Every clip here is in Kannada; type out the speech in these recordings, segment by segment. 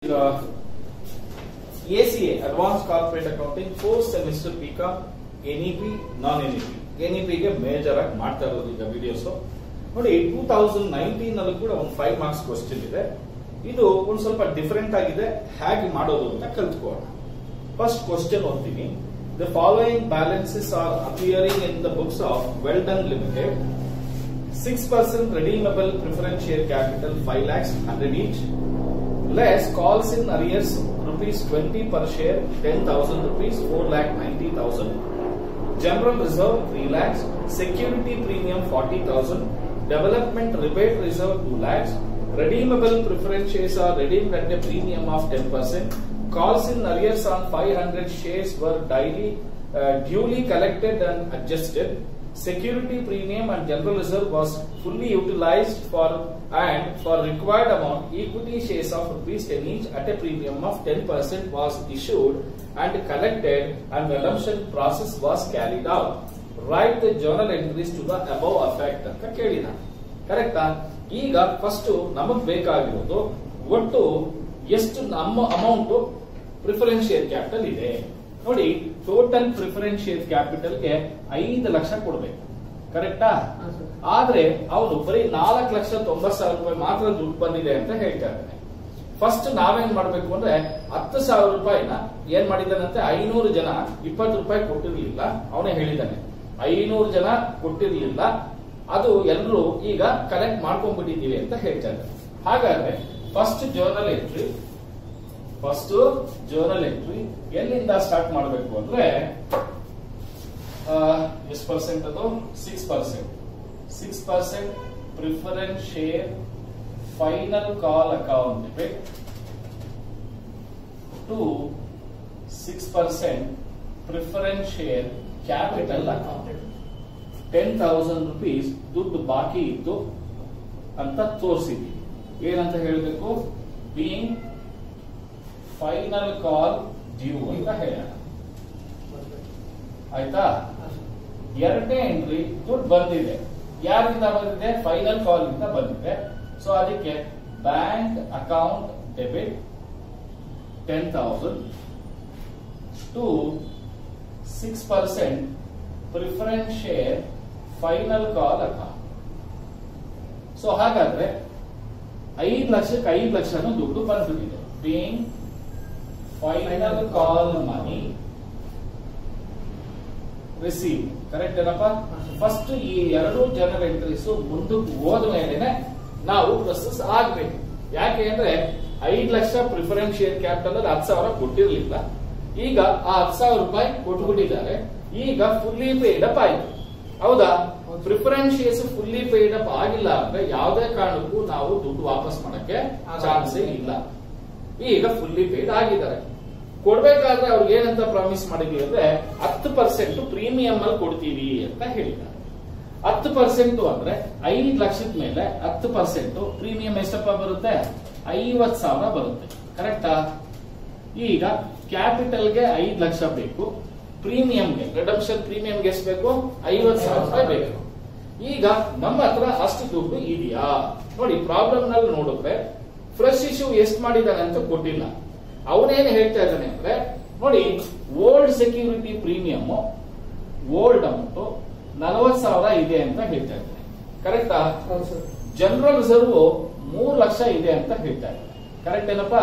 ಈಗ ACA advance corporate accounting fourth semester ಪಿಕಾ ಎನ್ಇಪಿ ನಾನ್ ಎನ್ಇಪಿ ಎನ್ಇಪಿಗೆ ಮೇಜರ್ ಆಗಿ ಮಾಡ್ತಾ ಇರೋದು ಈಗ ವಿಡಿಯೋಸ್ ನೋಡಿ ಟೂ ತೌಸಂಡ್ ನೈನ್ಟೀನ್ ಅಲ್ಲೂ ಕೂಡ ಒಂದು ಫೈವ್ ಮಾರ್ಕ್ಸ್ ಕ್ವಶನ್ ಇದೆ ಇದು ಒಂದು ಸ್ವಲ್ಪ ಡಿಫರೆಂಟ್ ಆಗಿದೆ ಹೇಗೆ ಮಾಡೋದು ಅಂತ ಕಲ್ತ್ಕೊಳ್ಳೋಣ ಫಸ್ಟ್ ಕ್ವಶನ್ ಓದ್ತೀನಿ the following balances are appearing in the books of Well Done Limited six percent redeemable preference share capital five lakhs hundred each less calls in arrears rupees 20 per share 10000 rupees 4 lakh 90000 general reserve 3 lakhs security premium 40000 development rebate reserve 2 lakhs redeemable preference shares are redeemed at a premium of 10% calls in arrears on 500 shares were daily uh, duly collected and adjusted security premium and general reserve was fully utilized for and for required amount equity shares of rupees 10 each at a premium of 10% was issued and collected and redemption process was carried out write the journal entries to the above effect ಅಂತ ಕೇಳಿದ ಕರೆಕ್ಟಾ ಈಗ ಫಸ್ಟ್ ನಮಗ್ ಬೇಕಾಗಿರೋದು ಒಟ್ಟು ಎಷ್ಟು ನಮ್ಮ ಅಮೌಂಟ್ ಪ್ರಿಫರೆನ್ಸ್ ಶೇರ್ ಕ್ಯಾಪಿಟಲ್ ಇದೆ ನೋಡಿ ಟೋಟಲ್ ಪ್ರಿಫರೆನ್ಸ್ ಶೇರ್ ಕ್ಯಾಪಿಟಲ್ಗೆ ಐದು ಲಕ್ಷ ಕೊಡಬೇಕು ಕರೆಕ್ಟಾ ಆದ್ರೆ ಅವನು ಬರೀ ನಾಲ್ಕು ಲಕ್ಷ ತೊಂಬತ್ ಸಾವಿರ ರೂಪಾಯಿ ಮಾತ್ರ ದುಡ್ಡು ಬಂದಿದೆ ಅಂತ ಹೇಳ್ತಾ ಇದ್ದಾನೆ ಫಸ್ಟ್ ನಾವೇನ್ ಮಾಡ್ಬೇಕು ಅಂದ್ರೆ ಹತ್ತು ಸಾವಿರ ರೂಪಾಯಿನ ಏನ್ ಮಾಡಿದ್ದಾನಂತೆ ಐನೂರು ಜನ ಇಪ್ಪತ್ತು ರೂಪಾಯಿ ಕೊಟ್ಟಿರ್ಲಿಲ್ಲ ಅವನೇ ಹೇಳಿದ್ದಾನೆ ಐನೂರು ಜನ ಕೊಟ್ಟಿರ್ಲಿಲ್ಲ ಅದು ಎಲ್ಲರೂ ಈಗ ಕಲೆಕ್ಟ್ ಮಾಡ್ಕೊಂಡ್ಬಿಟ್ಟಿದ್ದೀವಿ ಅಂತ ಹೇಳ್ತಾ ಇದ್ದಾರೆ ಹಾಗಾದ್ರೆ first journal entry first journal entry ಎಲ್ಲಿಂದ ಸ್ಟಾರ್ಟ್ ಮಾಡಬೇಕು ಅಂದ್ರೆ ಎಷ್ಟು ಪರ್ಸೆಂಟ್ ಅದು six percent six percent preference share final call account debit to six percent preference share capital account ten thousand rupees ದುಡ್ಡು ಬಾಕಿ ಇತ್ತು ಅಂತ ತೋರಿಸಿದ್ವಿ ಏನಂತ ಹೇಳಬೇಕು ಬೀಯಿಂಗ್ ಫೈನಲ್ ಕಾಲ್ ಡ್ಯೂ ಅಂತ ಹೇಳೋಣ ಆಯ್ತಾ ಎರಡನೇ ಎಂಟ್ರಿ ದುಡ್ಡು ಬಂದಿದೆ ಯಾರಿಂದ ಬಂದಿದೆ ಫೈನಲ್ ಕಾಲ್ ಇಂದ ಬಂದಿದೆ ಸೊ ಅದಕ್ಕೆ bank account debit ten thousand to six percent preference share final call account so ಹಾಗಾದ್ರೆ ಐದು ಲಕ್ಷಕ್ಕೆ ಐದು ಲಕ್ಷನೂ ದುಡ್ಡು ಬಂದ್ಬಿಟ್ಟಿದೆ being final call money receive correct ಏನಪ್ಪ ಫಸ್ಟ್ ಈ ಎರಡು ಜನರಲ್ ಎಂಟ್ರೀಸ್ ಮುಂದಕ್ಕೆ ಹೋದ ಮೇಲೆನೆ ನಾವು ಪ್ರೊಸೆಸ್ ಆಗ್ಬೇಕು ಯಾಕೆ ಅಂದ್ರೆ ಐದು ಲಕ್ಷ ಪ್ರಿಫರೆನ್ಸ್ ಶೇರ್ ಕ್ಯಾಪಿಟಲ್ ಅಲ್ಲಿ ಹತ್ತು ಸಾವಿರ ಕೊಟ್ಟಿರ್ಲಿಲ್ಲ ಈಗ ಆ ಹತ್ತು ಸಾವಿರ ರೂಪಾಯಿ ಕೊಟ್ಬಿಟ್ಟಿದ್ದಾರೆ ಈಗ ಫುಲ್ಲಿ ಪೇಡ್ ಅಪ್ ಆಯ್ತು ಹೌದಾ preference shares fully paid up ಆಗಿಲ್ಲ ಅಂದ್ರೆ ಯಾವುದೇ ಕಾರಣಕ್ಕೂ ನಾವು ದುಡ್ಡು ವಾಪಸ್ ಮಾಡಕ್ಕೆ ಚಾನ್ಸೇ ಇಲ್ಲ ಈಗ ಫುಲ್ಲಿ ಪೇಡ್ ಆಗಿದ್ದಾರೆ ಕೊಡ್ಬೇಕಾದ್ರೆ ಅವ್ರಿಗೆ ಏನಂತ ಪ್ರಾಮಿಸ್ ಮಾಡಿದ್ವಿ ಅಂದ್ರೆ ಹತ್ತು ಪರ್ಸೆಂಟ್ ಪ್ರೀಮಿಯಂ ಅಲ್ಲಿ ಕೊಡ್ತೀವಿ ಅಂತ ಹೇಳಿದ್ದಾರೆ ಹತ್ತು ಪರ್ಸೆಂಟ್ ಅಂದ್ರೆ ಐದು ಲಕ್ಷದ ಮೇಲೆ ಹತ್ತು ಪರ್ಸೆಂಟ್ ಪ್ರೀಮಿಯಂ ಎಷ್ಟಪ್ಪ ಬರುತ್ತೆ ಐವತ್ ಸಾವಿರ ಬರುತ್ತೆ ಕರೆಕ್ಟಾ ಈಗ ಕ್ಯಾಪಿಟಲ್ಗೆ ಐದು ಲಕ್ಷ ಬೇಕು ಪ್ರೀಮಿಯಂಗೆ ರಿಡಮ್ಷನ್ ಪ್ರೀಮಿಯಂಗೆ ಎಷ್ಟು ಬೇಕು ಐವತ್ ಸಾವಿರ ರೂಪಾಯಿ ಬೇಕು ಈಗ ನಮ್ಮ ಹತ್ರ ಅಷ್ಟು ದುಡ್ಡು ಇದೆಯಾ ನೋಡಿ ಪ್ರಾಬ್ಲಮ್ ನಲ್ಲಿ ನೋಡಿದ್ರೆ ಫ್ರೆಶ್ ಇಶ್ಯೂ ಎಷ್ಟು ಮಾಡಿದ್ದಾನೆ ಅಂತ ಕೊಟ್ಟಿಲ್ಲ ಅವನೇನು ಹೇಳ್ತಾ ಇದ್ದಾನೆ ಅಂದ್ರೆ ನೋಡಿ old security premium old amount ನಲವತ್ ಸಾವಿರ ಇದೆ ಅಂತ ಹೇಳ್ತಾ ಇದ್ದಾನೆ ಕರೆಕ್ಟಾ ಜನರಲ್ ರಿಸರ್ವ್ ಮೂರ್ ಲಕ್ಷ ಇದೆ ಅಂತ ಹೇಳ್ತಾ ಇದ್ದಾನೆ ಕರೆಕ್ಟ್ ಏನಪ್ಪಾ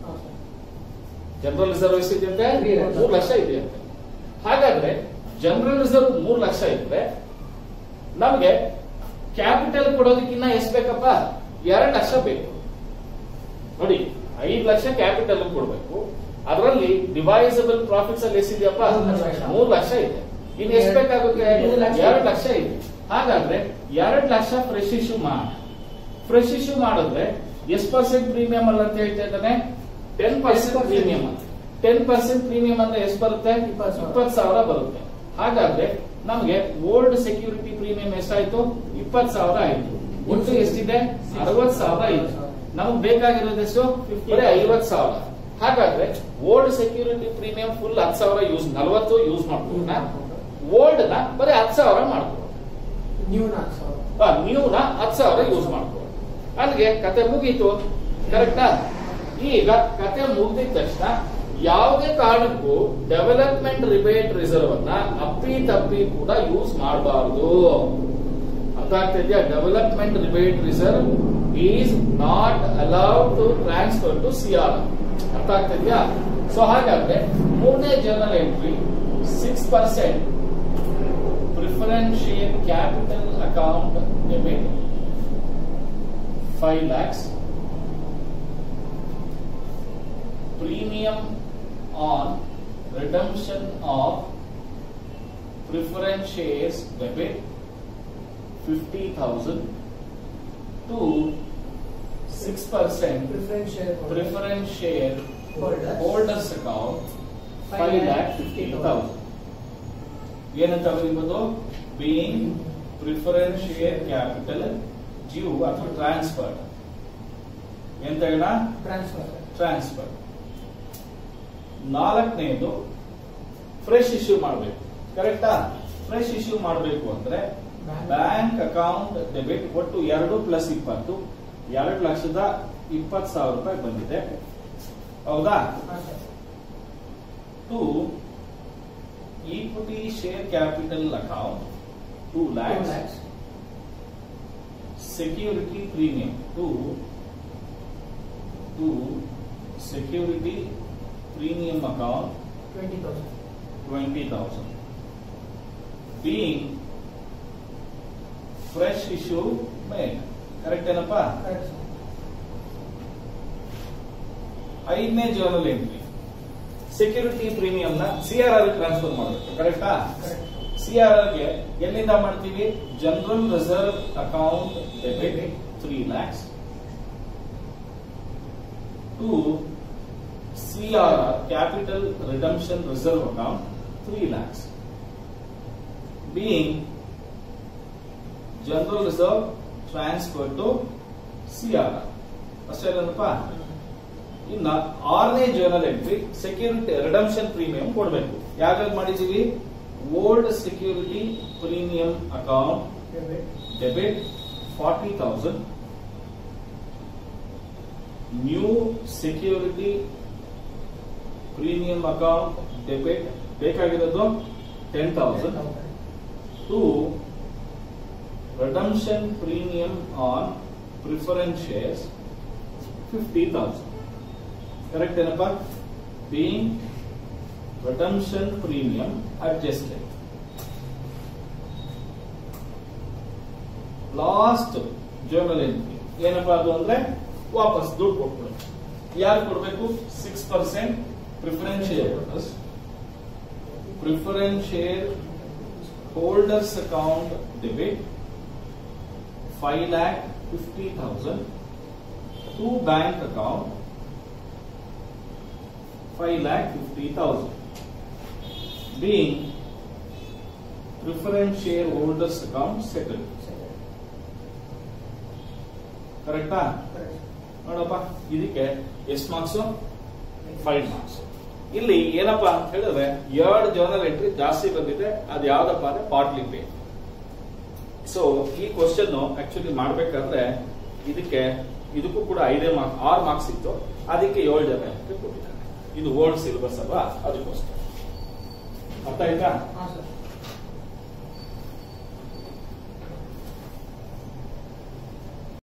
ಜನರಲ್ ರಿಸರ್ವ್ ಎಷ್ಟಿದೆ ಅಂತೆ ಮೂರ್ ಲಕ್ಷ ಇದೆ ಅಂತೆ ಹಾಗಾದ್ರೆ ಜನರಲ್ ರಿಸರ್ವ್ ಮೂರ್ ಲಕ್ಷ ಇದ್ರೆ ನಮ್ಗೆ ಕ್ಯಾಪಿಟಲ್ ಕೊಡೋದಕ್ಕಿನ್ನ ಎಷ್ಟು ಬೇಕಪ್ಪ ಎರಡ್ ಲಕ್ಷ ಬೇಕು ನೋಡಿ ಐದು ಲಕ್ಷ ಕ್ಯಾಪಿಟಲ್ ಕೊಡ್ಬೇಕು ಅದರಲ್ಲಿ ಡಿವೈಸಬಲ್ ಪ್ರಾಫಿಟ್ಸ್ ಅಲ್ಲಿ ಎಷ್ಟಿದೆಯಪ್ಪ ಮೂರ್ ಲಕ್ಷ ಇದೆ ಇನ್ನು ಎಷ್ಟು ಬೇಕಾಗುತ್ತೆ ಎರಡು ಲಕ್ಷ ಇದೆ ಹಾಗಾದ್ರೆ ಎರಡ್ ಲಕ್ಷ ಫ್ರೆಶ್ ಇಶ್ಯೂ ಮಾಡಿ ಫ್ರೆಶ್ ಇಶ್ಯೂ ಮಾಡಿದ್ರೆ ಎಷ್ಟು ಪರ್ಸೆಂಟ್ ಪ್ರೀಮಿಯಂ ಅಲ್ಲ ಅಂತ ಹೇಳ್ತಾ ಇದ್ದಾನೆ ಟೆನ್ ಪರ್ಸೆಂಟ್ ಪ್ರೀಮಿಯಂ ಅಂತ ಟೆನ್ ಪರ್ಸೆಂಟ್ ಪ್ರೀಮಿಯಂ ಅಂದ್ರೆ ಎಷ್ಟು ಬರುತ್ತೆ ಇಪ್ಪತ್ತು ಸಾವಿರ ಬರುತ್ತೆ ಹಾಗಾದ್ರೆ ನಮಗೆ ಓಲ್ಡ್ ಸೆಕ್ಯೂರಿಟಿ ಪ್ರೀಮಿಯಂ ಎಷ್ಟಾಯ್ತು ಇಪ್ಪತ್ತು ಸಾವಿರ ಆಯ್ತು ಒಟ್ಟು ಎಷ್ಟಿದೆ ಅರವತ್ ಸಾವಿರ ಇದೆ ನಮಗ್ ಬೇಕಾಗಿರೋದೆಷ್ಟು ಬರೀ ಐವತ್ ಸಾವಿರ ಹಾಗಾದ್ರೆ ಓಲ್ಡ್ ಸೆಕ್ಯೂರಿಟಿ ಪ್ರೀಮಿಯಂ ಫುಲ್ ಹತ್ತು ಸಾವಿರ ಯೂಸ್ ನಲವತ್ತು ಯೂಸ್ ಮಾಡ್ಬೋಣ ಓಲ್ಡ್ ನ ಬರೀ ಹತ್ತು ಸಾವಿರ ಮಾಡ್ಬೋದು ನ್ಯೂನ ಹತ್ತು ಸಾವಿರ ಯೂಸ್ ಮಾಡ್ಬೋದು ಅಲ್ಲಿಗೆ ಕತೆ ಮುಗೀತು ಕರೆಕ್ಟಾ ಈಗ ಕತೆ ಮುಗಿದ ತಕ್ಷಣ ಯಾವುದೇ ಕಾರಣಕ್ಕೂ ಡೆವಲಪ್ಮೆಂಟ್ ರಿಬೇಟ್ ರಿಸರ್ವ್ ಅನ್ನ ಅಪ್ಪಿ ತಪ್ಪಿ ಕೂಡ ಯೂಸ್ ಮಾಡಬಾರದು ಅರ್ಥ ಆಗ್ತಿದ್ಯಾ development rebate reserve is not allowed to transfer to CR ಅರ್ಥ ಆಗ್ತಿದ್ಯಾ ಸೊ ಹಾಗಾದ್ರೆ ಮೂರನೇ general entry six percent preference share capital account debit five lakhs premium on redemption of preference shares debit 50,000 to 6% Preference share holder. preference share Holders. holders account 5 lakh 50,000 ಏನಂತ ಬರೀಬಹುದು being preference share capital due ಅಥವಾ ಟ್ರಾನ್ಸ್ಫರ್ ಎಂತ ಹೇಳ Transfer. ಟ್ರಾನ್ಸ್ಫರ್ ನಾಲ್ಕನೇದು ಫ್ರೆಶ್ ಇಶ್ಯೂ ಮಾಡಬೇಕು ಕರೆಕ್ಟಾ ಫ್ರೆಶ್ ಇಶ್ಯೂ ಮಾಡಬೇಕು ಅಂದ್ರೆ Bank. ಬ್ಯಾಂಕ್ ಅಕೌಂಟ್ ಡೆಬಿಟ್ ಒಟ್ಟು ಎರಡು ಪ್ಲಸ್ ಇಪ್ಪತ್ತು ಎರಡು ಲಕ್ಷದ ಇಪ್ಪತ್ತು ಸಾವಿರ ರೂಪಾಯಿ ಬಂದಿದೆ ಹೌದಾ ಹಾ, sir. To equity share capital account two Two lakhs lakhs. security premium to to security premium account Twenty thousand. 20000 being fresh issue made correct ಏನಪ್ಪಾ Correct, sir. ಐದನೇ ಜರ್ನಲ್ ಎಂಟ್ರಿ ಸೆಕ್ಯೂರಿಟಿ ಪ್ರೀಮಿಯಂ ನ ಸಿಆರ್ಆರ್ ಟ್ರಾನ್ಸ್ಫರ್ ಮಾಡಬೇಕು ಕರೆಕ್ಟಾ Correct. ಸಿಆರ್ಆರ್ ಗೆ ಎಲ್ಲಿಂದ ಮಾಡ್ತೀವಿ general reserve account debit three lakhs to CRR capital redemption reserve account three lakhs being general reserve transfer to CRR ಅಷ್ಟೇನಪ್ಪ ಇನ್ನ ಆರನೇ journal entry security redemption premium ಕೊಡಬೇಕು ಯಾವ್ಯಾವ್ದು ಮಾಡಿದೀವಿ old security premium account Debit. Debit forty thousand new security premium account debit ಬೇಕಾಗಿರೋದು ten thousand to redemption premium on preference shares fifty thousand correct ಏನಪ್ಪ being redemption premium adjusted last journal entry ಏನಪ್ಪಾ ಅದು ಅಂದ್ರೆ ವಾಪಸ್ ದುಡ್ಡು ಕೊಟ್ಬಿಡು ಯಾರು ಕೊಡ್ಬೇಕು six percent preference share preference share holders account debit five lakh fifty thousand to bank account five lakh fifty thousand being preference share holders account settle Second. ಕರೆಕ್ಟಾ Correct. ನೋಡಪ್ಪ ಇದಕ್ಕೆ ಎಷ್ಟು ಮಾರ್ಕ್ಸ್ ಫೈವ್ ಮಾರ್ಕ್ಸ್ ಇಲ್ಲಿ ಏನಪ್ಪಾ ಅಂತ ಹೇಳಿದ್ರೆ ಎರಡು ಜರ್ನಲ್ ಎಂಟ್ರಿ ಜಾಸ್ತಿ ಬಂದಿದೆ ಅದು ಯಾವ್ದಪ್ಪ ಅಂದ್ರೆ ಪಾರ್ಟ್ಲಿ ಪೇ ಸೊ ಈ ಕ್ವಶನ್ ಆಕ್ಚುಲಿ ಮಾಡ್ಬೇಕಾದ್ರೆ ಇದಕ್ಕೆ ಇದಕ್ಕೂ ಕೂಡ ಐದೇ ಮಾರ್ಕ್ಸ್ ಆರು ಮಾರ್ಕ್ಸ್ ಇತ್ತು ಅದಕ್ಕೆ ಏಳು ಜನ ಎಂಟ್ರಿ ಕೊಟ್ಟಿದ್ದಾರೆ ಇದು ಓಲ್ಡ್ ಸಿಲೆಬಸ್ ಅಲ್ವಾ ಅದಕ್ಕೋಸ್ಕರ ಅರ್ಥ ಆಯ್ತಾ ಹಾ, sir.